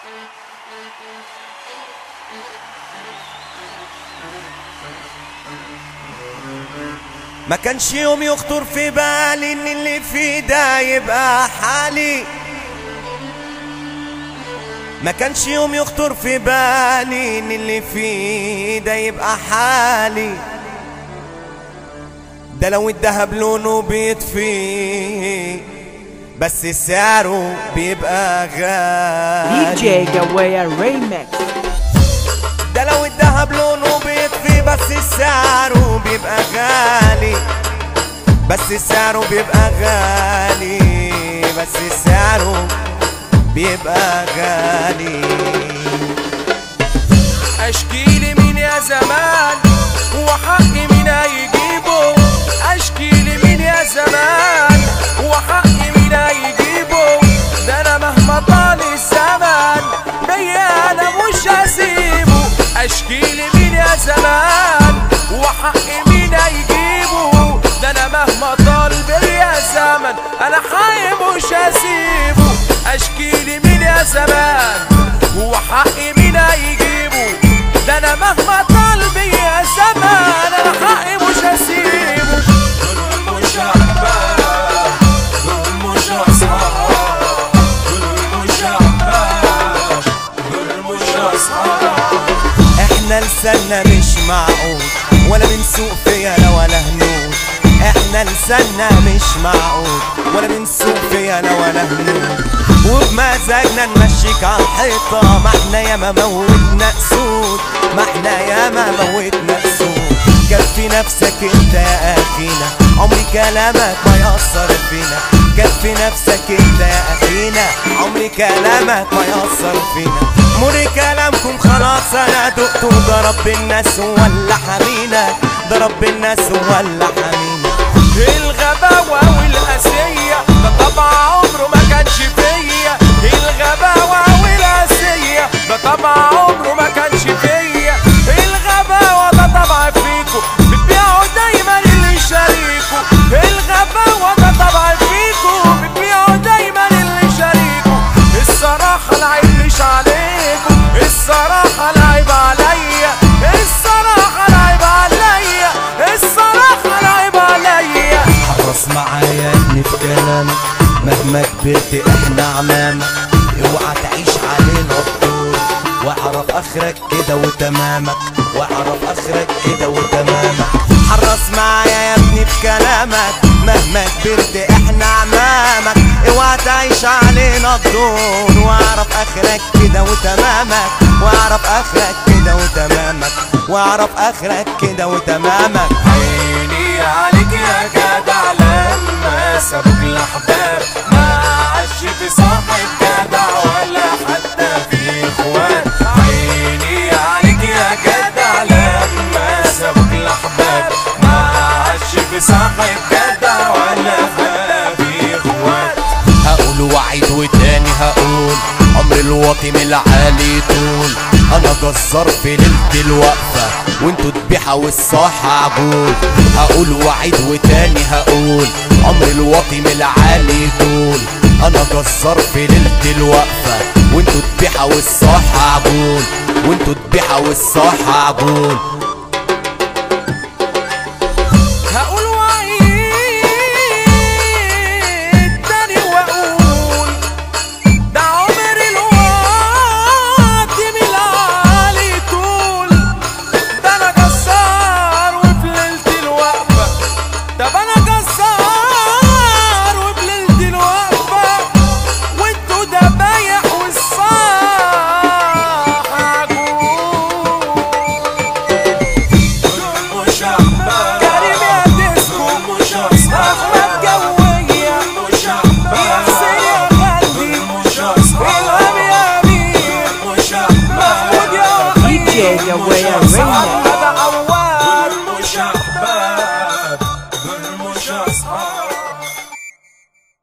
ما كانش يوم يخطر في بالي ان اللي في ده يبقى حالي ما كانش يوم يخطر في بالي ان اللي في ده يبقى حالي ده لو الدهب لونه بيطفي بس سعره بيبقى غالي DJ Gawaya Remix ده لو الدهب لونه بيطفي بس سعره بيبقى غالي بس سعره بيبقى غالي بس سعره بيبقى غالي اشكيلي مين يا زمان وحقي مين هيجيبه اشكيلي مين يا زمان وحقي مين هيجيبه ده انا مهما طال الزمن بيا انا مش هسيبه اشكيلي مين يا زمان وحقي مين هيجيبه ده انا مهما طال بيا زمن انا حي مش هسيبه اشكيلي مين يا زمان وحقي مين هيجيبه ده انا مهما طال بيا زمان انا حقي مش هسيبه دول مش احباب دول مش اصحاب دول مش احباب دول مش اصحاب احنا لساننا مش معقول ولا بنسوق فينا ولا هنود احنا لساننا مش معقول ولا بنسوق فينا ولا هنود وبمزاجنا نمشيك على الحيطة ما احنا ياما موتنا اسود ما احنا ياما موتنا اسود كفي نفسك انت يا اخينا عمري كلامك ما يأثر فينا كفي نفسك انت يا اخينا عمري كلامك ما يأثر فينا مر كلامكم خلاص انا دقت وضرب الناس ولا حمينك ضرب الناس ولا حمينك الغباوة والقاسية ده طبع عمره ما كانش فيا الغباوة والقاسية ده طبع عمره ما كانش فيا الغباوة ده طبع فيكو بتبيعوا دايما اللي يشاريكوا الغباوة ده طبع فيكو بتبيعوا دايما اللي يشاريكوا الصراحة العيب مش عليكم الصراحة العيب عليا الصراحة العيب عليا الصراحة العيب عليا حرص معايا يا ابني في كلامك مهما كبرت احنا عمامك اوعى تعيش علينا الدور واعرف اخرك كده وتمامك واعرف اخرك كده وتمامك حرص معايا يا ابني في كلامك مهما كبرت احنا عمامك اوعى تعيش علينا الدور واعرف اخرك كده وتمامك واعرف اخرك كده وتمامك واعرف اخرك كده وتمامك عيني عليك يا جدع لما سابوك الاحباب ما عادش في صاحب جدع ولا حتى في اخوان عيني عليك يا جدع لما سابوك الاحباب ما عادش في صاحب جدع ولا حتى في اخوان هقول وعيد وتاني هقول عمر الواطي من العالي طول انا جزار في ليلة الوقفة وانتوا ذبيحة والصاحة عجول هقول وعيد وتاني هقول عمر الواطي من العالي طول انا جزار في ليلة الوقفة وانتوا ذبيحة والصاحة عجول وانتوا ذبيحة والصاحة عجول